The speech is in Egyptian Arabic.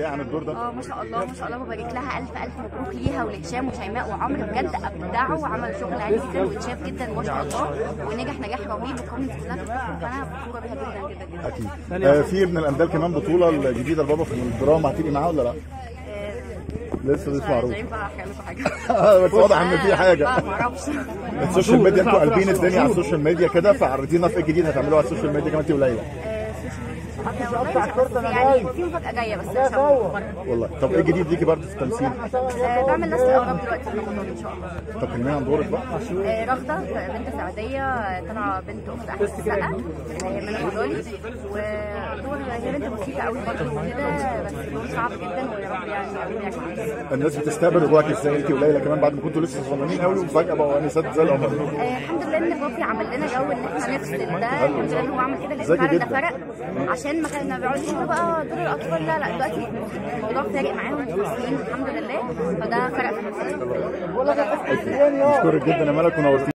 عن الدور ده اه ما شاء الله ما شاء الله ببارك لها الف الف مبروك ليها ولهشام وشيماء وعمرو بجد ابدعوا وعملوا شغل عالي جدا واتشاف جدا ما شاء الله ونجح نجاح رهيب والكومنتس كلها بتشكر فانا فخوره بيها جدا جدا جدا اكيد آه في ابن الاندال كمان بطوله الجديده لبابا في الدراما هتيجي معاه ولا لا؟ لسه مش معروف عايزين بقى احكي لكم حاجه بس واضح ان في حاجه لا ما اعرفش السوشيال ميديا انتوا قلبين الدنيا على السوشيال ميديا كده فعرضينا في ايه جديد هتعملوه على السوشيال ميديا كمان انت وليلى يعني في مفاجاه جايه بس مش هقول والله طب ايه جديد ليكي برضه في التمثيل؟ آه، بعمل نفس الاغاني دلوقتي في رمضان ان شاء الله طب كلمينا عن دورك بقى آه، رغدة بنت سعدية آه، طالعة بنت أخت أحمد السقا اللي هي منى فضالي ودور هي بنت بسيطة قوي برضه وكده بس دور صعب جدا ويا رب يعني ربنا يعجبك الناس بتستقبل رجوعك ازاي انت وليلى كمان بعد ما كنتوا لسه صغننين قوي وفجاه بقوا انسات زي القمر آه، الحمد لله ان بابي عمل لنا جو ان احنا نفصل ده الحمد لله ان هو عمل كده لان ذكي فعلا ده جدا. فرق عشان ما كنا بيقعدوا يقولوا بقى دور الاطفال لا لا دلوقتي الموضوع فارق معاهم متفصلين الحمد لله فده فرق في نفسنا اشكرك جدا يا ملك ونورتينا